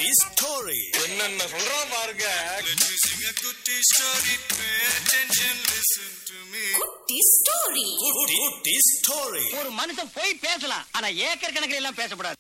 குட்டி ஸ்டோரி என்னென்ன சொல்றான் பாருங்க Let me sing a goody story. Pay attention, listen to me. குட்டி ஸ்டோரி குட்டி ஸ்டோரி ஒரு மனுஷன் போய் பேசலாம் ஆனா ஏக்கர் கணக்கில் எல்லாம் பேசக்கூடாது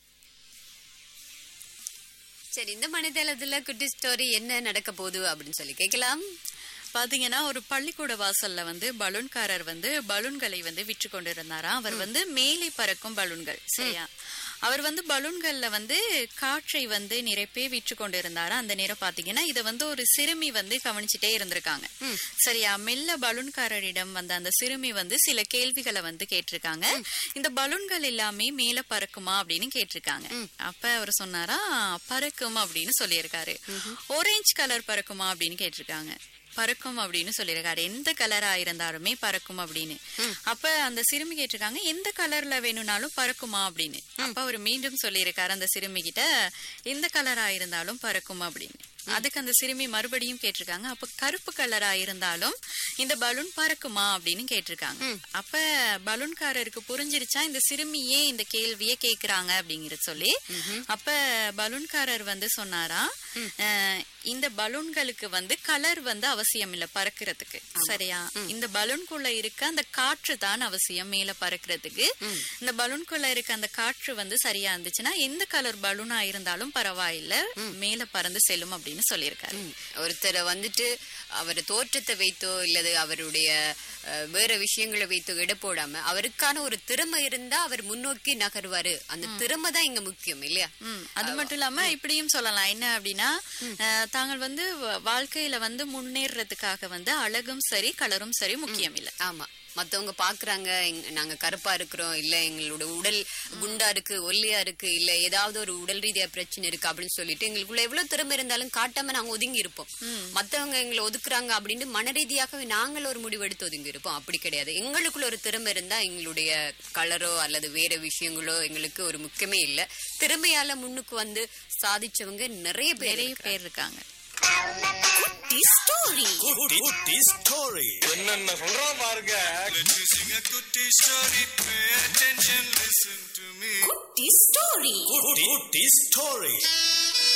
சரி இந்த மனிதளத்துல குட்டி ஸ்டோரி என்ன நடக்க போகுது அப்படின்னு சொல்லி கேட்கலாம் பாத்தீங்கன்னா ஒரு பள்ளிக்கூட வாசல்ல வந்து பலூன்காரர் வந்து பலூன்களை வந்து விற்று கொண்டிருந்தாராம் அவர் வந்து மேலே பறக்கும் பலூன்கள் சரியா அவர் வந்து பலூன்கள்ல வந்து காற்றை வந்து நிரப்பி விற்று கொண்டிருந்தாரா அந்த நேரம் பாத்தீங்கன்னா இத வந்து ஒரு சிறுமி வந்து கவனிச்சுட்டே இருந்திருக்காங்க சரியா மெல்ல பலூன்காரரிடம் வந்த அந்த சிறுமி வந்து சில கேள்விகளை வந்து கேட்டிருக்காங்க இந்த பலூன்கள் எல்லாமே மேல பறக்குமா அப்படின்னு கேட்டிருக்காங்க அப்ப அவர் சொன்னாரா பறக்கும் அப்படின்னு சொல்லியிருக்காரு orange கலர் பறக்குமா அப்படின்னு கேட்டிருக்காங்க பறக்கும் அப்படின்னு சொல்லியிருக்காரு எந்த கலரா இருந்தாலுமே பறக்கும் அப்படின்னு அப்ப அந்த சிறுமி கேட்டிருக்காங்க எந்த கலர்ல வேணும்னாலும் பறக்குமா அப்படின்னு அப்ப அவர் மீண்டும் சொல்லியிருக்காரு அந்த சிறுமி கிட்ட எந்த கலரா இருந்தாலும் பறக்கும் அப்படின்னு அதுக்கு அந்த சிறுமி மறுபடியும் கேட்டிருக்காங்க அப்ப கருப்பு கலரா இருந்தாலும் இந்த பலூன் பறக்குமா அப்படின்னு கேட்டிருக்காங்க அப்ப பலூன்காரருக்கு புரிஞ்சிருச்சா இந்த சிறுமி ஏன் இந்த கேள்வியை கேக்குறாங்க அப்படிங்கறது சொல்லி அப்ப பலூன்காரர் வந்து சொன்னாரா அஹ், இந்த பலூன்களுக்கு வந்து கலர் வந்து அவசியம் இல்ல பறக்கிறதுக்கு சரியா இந்த பலூன்குள்ள இருக்க அந்த காற்று தான் அவசியம் மேல பறக்கிறதுக்கு இந்த பலூன்குள்ள இருக்க அந்த காற்று வந்து சரியா இருந்துச்சுன்னா எந்த கலர் பலூனா இருந்தாலும் பரவாயில்ல மேல பறந்து செல்லும் அப்படின்னு சொல்லியிருக்காரு ஒருத்தரை வந்துட்டு அவர் தோற்றத்தை வைத்தோ இல்லது அவருடைய அஹ், வேற விஷயங்களை வைத்தோ எடை போடாம அவருக்கான ஒரு திறமை இருந்தா அவர் முன்னோக்கி நகர்வாரு அந்த திறமை தான் இங்க முக்கியம் இல்லையா ம், அது மட்டும் இல்லாம இப்படியும் சொல்லலாம் என்ன அப்படின்னா அஹ், தாங்கள் வந்து வ- வாழ்க்கையில வந்து முன்னேறதுக்காக வந்து அழகும் சரி கலரும் சரி முக்கியம் இல்ல ஆமா மத்தவங்க பாக்குறாங்க எங்க- நாங்க கருப்பா இருக்கிறோம் இல்ல எங்களோட உடல் குண்டா இருக்கு ஒல்லியா இருக்கு இல்ல ஏதாவது ஒரு உடல் ரீதியா பிரச்சனை இருக்கு அப்படின்னு சொல்லிட்டு எங்களுக்குள்ள எவ்வளவு திறமை இருந்தாலும் காட்டாம நாங்க ஒதுங்கி இருப்போம் மத்தவங்க எங்களை ஒதுக்குறாங்க அப்படின்னு மன ரீதியாகவே நாங்கள் ஒரு முடிவு எடுத்து ஒதுங்கி இருப்போம் அப்படி கிடையாது எங்களுக்குள்ள ஒரு திறமை இருந்தா எங்களுடைய கலரோ அல்லது வேற விஷயங்களோ எங்களுக்கு ஒரு முக்கியமே இல்ல திறமையால முன்னுக்கு வந்து சாதிச்சவங்க நிறைய பேர் நிறைய இருக்கிறாங்க. பேர் இருக்காங்க குட்டி ஸ்டோரி குட்டி ஸ்டோரி என்னென்ன சொல்றான் பாருங்க Let me sing a goody story. Pay attention, listen to me. குட்டி ஸ்டோரி குட்டி ஸ்டோரி